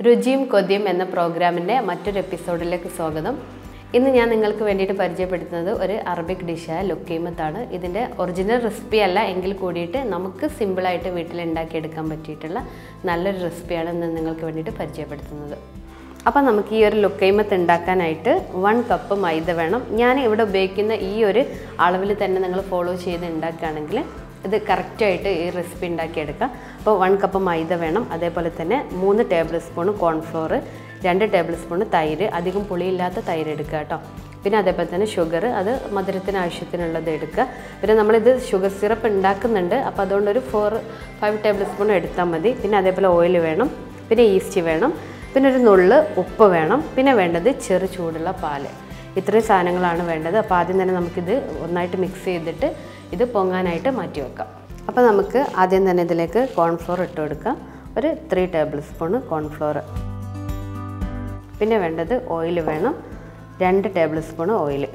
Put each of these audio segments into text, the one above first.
രുചിയും കൊതിയും എന്ന പ്രോഗ്രാമിൻ്റെ മറ്റൊരു എപ്പിസോഡിലേക്ക് സ്വാഗതം ഇന്ന് ഞാൻ നിങ്ങൾക്ക് വേണ്ടിയിട്ട് പരിചയപ്പെടുത്തുന്നത് ഒരു അറബിക് ഡിഷായ ലുക്കീമത്താണ് ഇതിൻ്റെ ഒറിജിനൽ റെസിപ്പി അല്ല എങ്കിൽ കൂടിയിട്ട് നമുക്ക് സിമ്പിളായിട്ട് വീട്ടിൽ ഉണ്ടാക്കിയെടുക്കാൻ പറ്റിയിട്ടുള്ള നല്ലൊരു റെസിപ്പിയാണ് ഇന്ന് നിങ്ങൾക്ക് വേണ്ടിയിട്ട് പരിചയപ്പെടുത്തുന്നത് അപ്പോൾ നമുക്ക് ഈ ഒരു ലുക്കൈമത്ത് ഉണ്ടാക്കാനായിട്ട് വൺ കപ്പ് മൈദ വേണം ഞാൻ ഇവിടെ ഉപയോഗിക്കുന്ന ഈ ഒരു അളവിൽ തന്നെ നിങ്ങൾ ഫോളോ ചെയ്ത് ഉണ്ടാക്കുകയാണെങ്കിൽ ഇത് കറക്റ്റായിട്ട് ഈ റെസിപ്പി ഉണ്ടാക്കിയെടുക്കാം അപ്പോൾ വൺ കപ്പ് മൈദ വേണം അതേപോലെ തന്നെ മൂന്ന് ടേബിൾ സ്പൂൺ കോൺഫ്ലോർ രണ്ട് ടേബിൾ സ്പൂൺ തൈര് അധികം പുളിയില്ലാത്ത തൈര് എടുക്കുക കേട്ടോ പിന്നെ അതേപോലെ തന്നെ ഷുഗർ അത് മധുരത്തിന് ആവശ്യത്തിനുള്ളത് എടുക്കുക പിന്നെ നമ്മളിത് ഷുഗർ സിറപ്പ് ഉണ്ടാക്കുന്നുണ്ട് അപ്പോൾ അതുകൊണ്ട് ഒരു ഫോർ ഫൈവ് ടേബിൾ സ്പൂൺ എടുത്താൽ മതി പിന്നെ അതേപോലെ ഓയിൽ വേണം പിന്നെ ഈസ്റ്റ് വേണം പിന്നെ ഒരു നുള്ള് ഉപ്പ് വേണം പിന്നെ വേണ്ടത് ചെറു ചൂടുള്ള പാല് ഇത്രയും സാധനങ്ങളാണ് വേണ്ടത് അപ്പോൾ ആദ്യം തന്നെ നമുക്കിത് ഒന്നായിട്ട് മിക്സ് ചെയ്തിട്ട് ഇത് പൊങ്ങാനായിട്ട് മാറ്റി വെക്കാം അപ്പോൾ നമുക്ക് ആദ്യം തന്നെ ഇതിലേക്ക് കോൺഫ്ലോർ ഇട്ട് കൊടുക്കാം ഒരു ത്രീ ടേബിൾ സ്പൂൺ കോൺഫ്ലോർ പിന്നെ വേണ്ടത് ഓയിൽ വേണം രണ്ട് ടേബിൾ സ്പൂൺ ഓയിൽ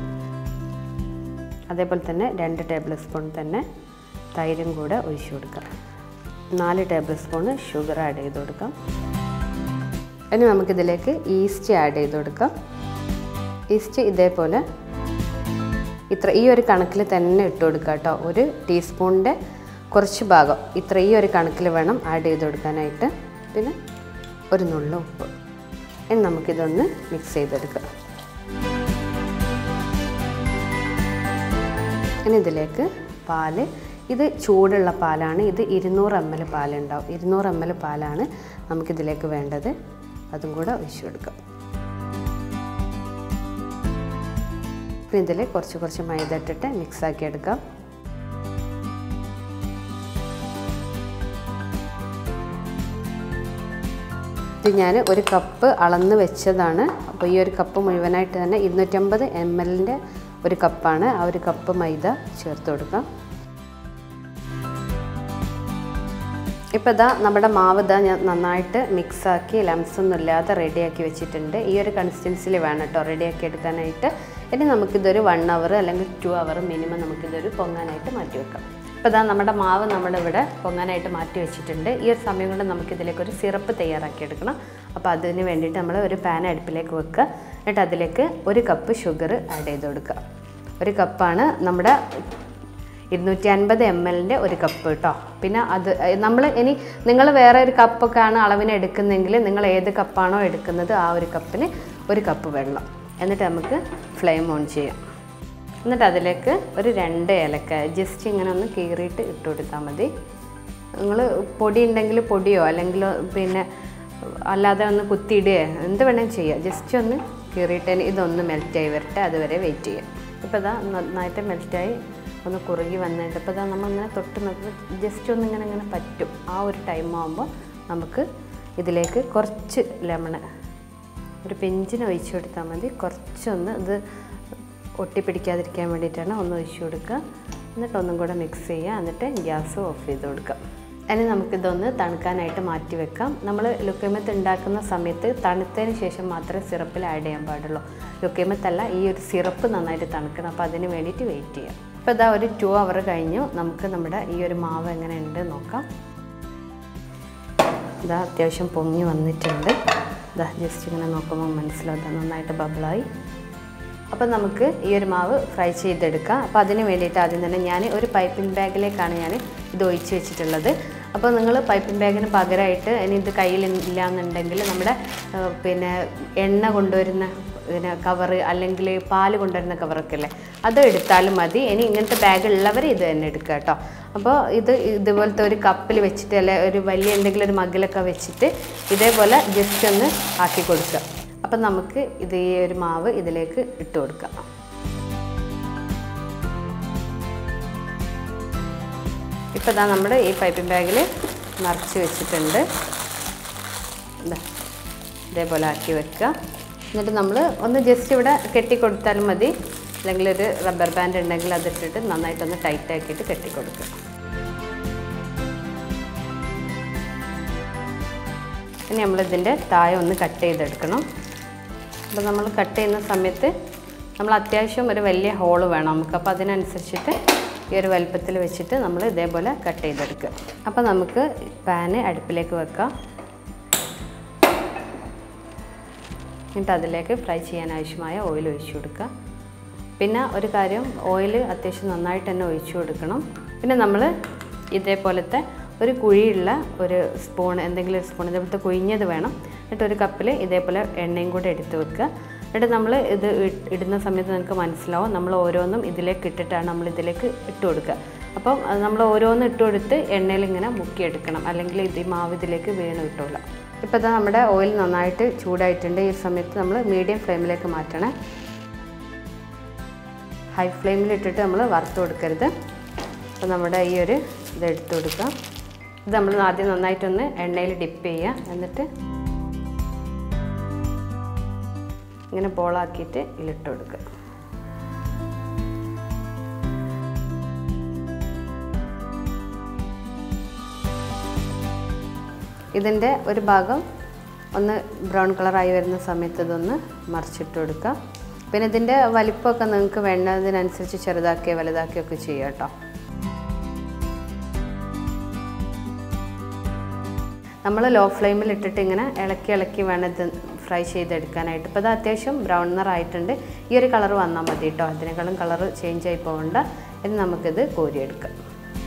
അതേപോലെ തന്നെ രണ്ട് ടേബിൾ സ്പൂൺ തന്നെ തൈരും കൂടെ ഒഴിച്ചു കൊടുക്കാം നാല് ടേബിൾ സ്പൂൺ ഷുഗർ ആഡ് ചെയ്ത് കൊടുക്കാം ഇനി നമുക്കിതിലേക്ക് ഈസ്റ്റ് ആഡ് ചെയ്ത് കൊടുക്കാം ഈസ്റ്റ് ഇതേപോലെ ഇത്ര ഈ ഒരു കണക്കിൽ തന്നെ ഇട്ട് കൊടുക്കുക കേട്ടോ ഒരു ടീസ്പൂണിൻ്റെ കുറച്ച് ഭാഗം ഇത്ര ഈ ഒരു കണക്കിൽ വേണം ആഡ് ചെയ്ത് കൊടുക്കാനായിട്ട് പിന്നെ ഒരു നുള്ള ഉപ്പ് ഇനി നമുക്കിതൊന്ന് മിക്സ് ചെയ്തെടുക്കാം ഇനി ഇതിലേക്ക് പാല് ഇത് ചൂടുള്ള പാലാണ് ഇത് ഇരുന്നൂറ് എം എൽ പാലുണ്ടാവും ഇരുന്നൂറ് എം എൽ പാലാണ് നമുക്കിതിലേക്ക് വേണ്ടത് അതും കൂടെ ഒഴിച്ചു കൊടുക്കാം പിന്നെ ഇതിൽ കുറച്ച് കുറച്ച് മൈദ ഇട്ടിട്ട് മിക്സാക്കി എടുക്കാം ഇത് ഞാൻ ഒരു കപ്പ് അളന്ന് വെച്ചതാണ് അപ്പോൾ ഈ ഒരു കപ്പ് മുഴുവനായിട്ട് തന്നെ ഇരുന്നൂറ്റമ്പത് എം എല്ലിൻ്റെ ഒരു കപ്പാണ് ആ ഒരു കപ്പ് മൈദ ചേർത്ത് കൊടുക്കാം ഇപ്പോൾ ഇതാ നമ്മുടെ മാവ് ഇതാ ഞാൻ നന്നായിട്ട് മിക്സാക്കി ലംസ് ഒന്നും ഇല്ലാതെ റെഡിയാക്കി വെച്ചിട്ടുണ്ട് ഈ ഒരു കൺസിസ്റ്റൻസിൽ വേണം കേട്ടോ റെഡിയാക്കി എടുക്കാനായിട്ട് ഇനി നമുക്കിതൊരു വൺ അവർ അല്ലെങ്കിൽ ടു അവർ മിനിമം നമുക്കിതൊരു പൊങ്ങാനായിട്ട് മാറ്റി വെക്കാം ഇപ്പോൾ ഇതാ നമ്മുടെ മാവ് നമ്മളിവിടെ പൊങ്ങാനായിട്ട് മാറ്റി വെച്ചിട്ടുണ്ട് ഈ ഒരു സമയം കൊണ്ട് നമുക്കിതിലേക്ക് ഒരു സിറപ്പ് തയ്യാറാക്കി എടുക്കണം അപ്പോൾ അതിന് വേണ്ടിയിട്ട് നമ്മൾ ഒരു പാൻ അടുപ്പിലേക്ക് വെക്കുക എന്നിട്ട് അതിലേക്ക് ഒരു കപ്പ് ഷുഗർ ആഡ് ചെയ്ത് കൊടുക്കുക ഒരു കപ്പാണ് നമ്മുടെ ഇരുന്നൂറ്റി അൻപത് എം എല്ലിൻ്റെ ഒരു കപ്പ് കേട്ടോ പിന്നെ അത് നമ്മൾ ഇനി നിങ്ങൾ വേറെ ഒരു കപ്പൊക്കെയാണ് അളവിന് എടുക്കുന്നതെങ്കിൽ നിങ്ങൾ ഏത് കപ്പാണോ എടുക്കുന്നത് ആ ഒരു കപ്പിന് ഒരു കപ്പ് വെള്ളം എന്നിട്ട് നമുക്ക് ഫ്ലെയിം ഓൺ ചെയ്യാം എന്നിട്ട് അതിലേക്ക് ഒരു രണ്ട് ഏലക്ക ജസ്റ്റ് ഇങ്ങനെ ഒന്ന് കീറിയിട്ട് ഇട്ട് കൊടുത്താൽ മതി നിങ്ങൾ പൊടി ഉണ്ടെങ്കിൽ പൊടിയോ അല്ലെങ്കിൽ പിന്നെ അല്ലാതെ ഒന്ന് കുത്തിയിടുകയോ എന്ത് വേണമെങ്കിലും ചെയ്യുക ജസ്റ്റ് ഒന്ന് കീറിയിട്ട് ഇതൊന്ന് മെൽറ്റായി വരട്ടെ അതുവരെ വെയിറ്റ് ചെയ്യാം ഇപ്പോൾ ഇതാ നന്നായിട്ട് മെൽറ്റായി ഒന്ന് കുറുകി വന്നിട്ട് ഇപ്പോൾ ഇതാ നമ്മളിങ്ങനെ തൊട്ട് നോക്കി ജസ്റ്റ് ഒന്ന് ഇങ്ങനെ ഇങ്ങനെ പറ്റും ആ ഒരു ടൈം ആകുമ്പോൾ നമുക്ക് ഇതിലേക്ക് കുറച്ച് ലെമണ് ഒരു പെഞ്ചിന് ഒഴിച്ചു കൊടുത്താൽ മതി കുറച്ചൊന്ന് ഇത് ഒട്ടിപ്പിടിക്കാതിരിക്കാൻ വേണ്ടിയിട്ടാണ് ഒന്ന് ഒഴിച്ചു കൊടുക്കുക എന്നിട്ട് ഒന്നും കൂടെ മിക്സ് ചെയ്യുക എന്നിട്ട് ഗ്യാസ് ഓഫ് ചെയ്ത് കൊടുക്കുക ഇനി നമുക്കിതൊന്ന് തണുക്കാനായിട്ട് മാറ്റി വെക്കാം നമ്മൾ ലുക്കമത്ത് ഉണ്ടാക്കുന്ന സമയത്ത് തണുത്തതിന് ശേഷം മാത്രമേ സിറപ്പിൽ ആഡ് ചെയ്യാൻ പാടുള്ളൂ ലുക്കമത്തല്ല ഈ ഒരു സിറപ്പ് നന്നായിട്ട് തണുക്കണം അപ്പോൾ അതിന് വേണ്ടിയിട്ട് വെയിറ്റ് ചെയ്യാം ഇപ്പോൾ ഇതാ ഒരു ടു അവർ കഴിഞ്ഞു നമുക്ക് നമ്മുടെ ഈ ഒരു മാവ് എങ്ങനെ ഉണ്ട് നോക്കാം ഇതാ അത്യാവശ്യം പൊങ്ങി വന്നിട്ടുണ്ട് ഇതാ ജസ്റ്റ് ഇങ്ങനെ നോക്കുമ്പോൾ മനസ്സിലാവും നന്നായിട്ട് ബബിളായി അപ്പോൾ നമുക്ക് ഈ ഒരു മാവ് ഫ്രൈ ചെയ്തെടുക്കാം അപ്പോൾ അതിന് വേണ്ടിയിട്ട് ആദ്യം തന്നെ ഞാൻ ഒരു പൈപ്പിംഗ് ബാഗിലേക്കാണ് ഞാൻ ഇത് ഒഴിച്ച് വെച്ചിട്ടുള്ളത് അപ്പോൾ നിങ്ങൾ പൈപ്പിംഗ് ബാഗിന് പകരമായിട്ട് ഇനി ഇത് കയ്യിൽ ഇല്ലാന്നുണ്ടെങ്കിൽ നമ്മുടെ പിന്നെ എണ്ണ കൊണ്ടുവരുന്ന പിന്നെ കവറ് അല്ലെങ്കിൽ പാല് കൊണ്ടുവരുന്ന കവറൊക്കെ അല്ലേ അത് എടുത്താലും മതി ഇനി ഇങ്ങനത്തെ ബാഗ് ഉള്ളവർ ഇത് തന്നെ എടുക്കുക കേട്ടോ അപ്പോൾ ഇത് ഇതുപോലത്തെ ഒരു കപ്പിൽ വെച്ചിട്ട് അല്ലെ ഒരു വലിയ എന്തെങ്കിലും ഒരു മഗ്ഗിലൊക്കെ വെച്ചിട്ട് ഇതേപോലെ ജസ്റ്റ് ഒന്ന് ആക്കി കൊടുക്കുക അപ്പം നമുക്ക് ഇത് ഈ ഒരു മാവ് ഇതിലേക്ക് ഇട്ട് കൊടുക്കാം ഇപ്പോൾ ഇതാ നമ്മൾ ഈ പൈപ്പിംഗ് ബാഗിൽ നിറച്ച് വെച്ചിട്ടുണ്ട് ഇതാ ഇതേപോലെ ആക്കി വെക്കുക എന്നിട്ട് നമ്മൾ ഒന്ന് ജസ്റ്റ് ഇവിടെ കെട്ടിക്കൊടുത്താലും മതി അല്ലെങ്കിൽ ഒരു റബ്ബർ ബാൻഡ് ഉണ്ടെങ്കിൽ അതിട്ടിട്ട് നന്നായിട്ടൊന്ന് ടൈറ്റ് ആക്കിയിട്ട് കെട്ടിക്കൊടുക്കുക ഇനി നമ്മളിതിൻ്റെ താഴെ ഒന്ന് കട്ട് ചെയ്തെടുക്കണം അപ്പോൾ നമ്മൾ കട്ട് ചെയ്യുന്ന സമയത്ത് നമ്മൾ അത്യാവശ്യം ഒരു വലിയ ഹോള് വേണം നമുക്ക് അപ്പോൾ അതിനനുസരിച്ചിട്ട് ഈ ഒരു വലുപ്പത്തിൽ വെച്ചിട്ട് നമ്മൾ ഇതേപോലെ കട്ട് ചെയ്തെടുക്കുക അപ്പോൾ നമുക്ക് പാന് അടുപ്പിലേക്ക് വെക്കാം എന്നിട്ട് അതിലേക്ക് ഫ്രൈ ചെയ്യാൻ ആവശ്യമായ ഓയിൽ ഒഴിച്ചു കൊടുക്കുക പിന്നെ ഒരു കാര്യം ഓയിൽ അത്യാവശ്യം നന്നായിട്ട് തന്നെ ഒഴിച്ചു കൊടുക്കണം പിന്നെ നമ്മൾ ഇതേപോലത്തെ ഒരു കുഴിയുള്ള ഒരു സ്പൂൺ എന്തെങ്കിലും ഒരു സ്പൂൺ ഇതേപോലത്തെ കുഴിഞ്ഞത് വേണം എന്നിട്ട് ഒരു കപ്പിൽ ഇതേപോലെ എണ്ണയും കൂടെ എടുത്ത് വെക്കുക എന്നിട്ട് നമ്മൾ ഇത് ഇ- ഇടുന്ന സമയത്ത് നിങ്ങൾക്ക് മനസ്സിലാവും നമ്മൾ ഓരോന്നും ഇതിലേക്ക് ഇട്ടിട്ടാണ് നമ്മൾ ഇതിലേക്ക് ഇട്ട് കൊടുക്കുക അപ്പം അത് നമ്മൾ ഓരോന്നും ഇട്ട് കൊടുത്ത് എണ്ണയിൽ ഇങ്ങനെ മുക്കിയെടുക്കണം അല്ലെങ്കിൽ ഇത് ഈ മാവ് ഇതിലേക്ക് വീണ് കിട്ടില്ല ഇപ്പോൾ ഇതാ നമ്മുടെ ഓയിൽ നന്നായിട്ട് ചൂടായിട്ടുണ്ട് ഈ സമയത്ത് നമ്മൾ മീഡിയം ഫ്ലെയിമിലേക്ക് മാറ്റണേ ഹൈ ഫ്ലെയിമിൽ ഇട്ടിട്ട് നമ്മൾ വറുത്ത് കൊടുക്കരുത് അപ്പോൾ നമ്മുടെ ഈ ഒരു ഇത് എടുത്ത് കൊടുക്കുക ഇത് നമ്മൾ ആദ്യം നന്നായിട്ടൊന്ന് എണ്ണയിൽ ഡിപ്പ് ചെയ്യുക എന്നിട്ട് ഇങ്ങനെ ബോളാക്കിയിട്ട് ഇതിലിട്ട് കൊടുക്കുക ഇതിൻ്റെ ഒരു ഭാഗം ഒന്ന് ബ്രൗൺ കളറായി വരുന്ന സമയത്ത് ഇതൊന്ന് മറിച്ചിട്ട് കൊടുക്കുക പിന്നെ ഇതിൻ്റെ വലിപ്പമൊക്കെ നിങ്ങൾക്ക് വേണ്ടതിനനുസരിച്ച് ചെറുതാക്കിയോ വലുതാക്കിയോ ഒക്കെ ചെയ്യാം കേട്ടോ നമ്മൾ ലോ ഫ്ലെയിമിൽ ഇട്ടിട്ട് ഇങ്ങനെ ഇളക്കി ഇളക്കി വേണം ഇത് ഫ്രൈ ചെയ്തെടുക്കാനായിട്ട് ഇപ്പോൾ ഇത് അത്യാവശ്യം ബ്രൗൺ നിറായിട്ടുണ്ട് ഈ ഒരു കളർ വന്നാൽ മതി കേട്ടോ അതിനേക്കാളും കളർ ചേഞ്ച് ആയി പോകണ്ട ഇനി നമുക്കിത് കോരിയെടുക്കാം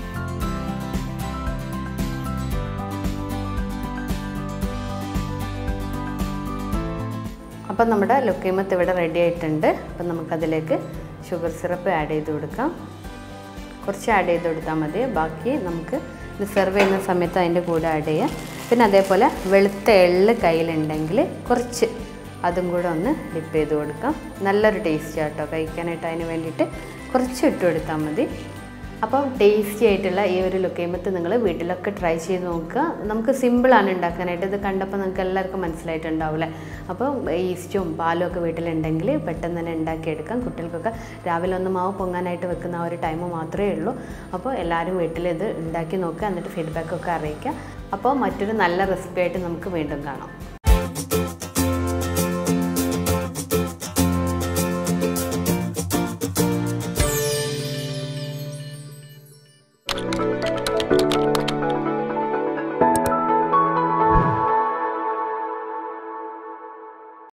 അപ്പം നമ്മുടെ ലുക്കീമത്ത് ഇവിടെ റെഡി ആയിട്ടുണ്ട് അപ്പം നമുക്കതിലേക്ക് ഷുഗർ സിറപ്പ് ആഡ് ചെയ്ത് കൊടുക്കാം കുറച്ച് ആഡ് ചെയ്ത് കൊടുത്താൽ മതി ബാക്കി നമുക്ക് ഇത് സെർവ് ചെയ്യുന്ന സമയത്ത് അതിൻ്റെ കൂടെ ആഡ് ചെയ്യാം പിന്നെ അതേപോലെ വെളുത്ത എള്ള് കയ്യിലുണ്ടെങ്കിൽ കുറച്ച് അതും കൂടെ ഒന്ന് ഡിപ്പ് ചെയ്ത് കൊടുക്കാം നല്ലൊരു ടേസ്റ്റ് ആട്ടോ കഴിക്കാനായിട്ട് അതിന് വേണ്ടിയിട്ട് കുറച്ച് ഇട്ട് കൊടുത്താൽ മതി അപ്പം ടേസ്റ്റി ആയിട്ടുള്ള ഈ ഒരു ലുക്കേമത്ത് നിങ്ങൾ വീട്ടിലൊക്കെ ട്രൈ ചെയ്ത് നോക്കുക നമുക്ക് സിമ്പിളാണ് ഉണ്ടാക്കാനായിട്ട് ഇത് കണ്ടപ്പോൾ നിങ്ങൾക്ക് എല്ലാവർക്കും മനസ്സിലായിട്ടുണ്ടാവില്ലേ അപ്പോൾ ഈസ്റ്റും പാലും ഒക്കെ വീട്ടിലുണ്ടെങ്കിൽ പെട്ടെന്ന് തന്നെ ഉണ്ടാക്കിയെടുക്കാം കുട്ടികൾക്കൊക്കെ രാവിലെ ഒന്ന് മാവ് പൊങ്ങാനായിട്ട് വെക്കുന്ന ആ ഒരു ടൈം മാത്രമേ ഉള്ളൂ അപ്പോൾ എല്ലാവരും വീട്ടിൽ ഇത് ഉണ്ടാക്കി നോക്കുക എന്നിട്ട് ഫീഡ്ബാക്കൊക്കെ അറിയിക്കുക അപ്പോൾ മറ്റൊരു നല്ല റെസിപ്പി ആയിട്ട് നമുക്ക് വീണ്ടും കാണാം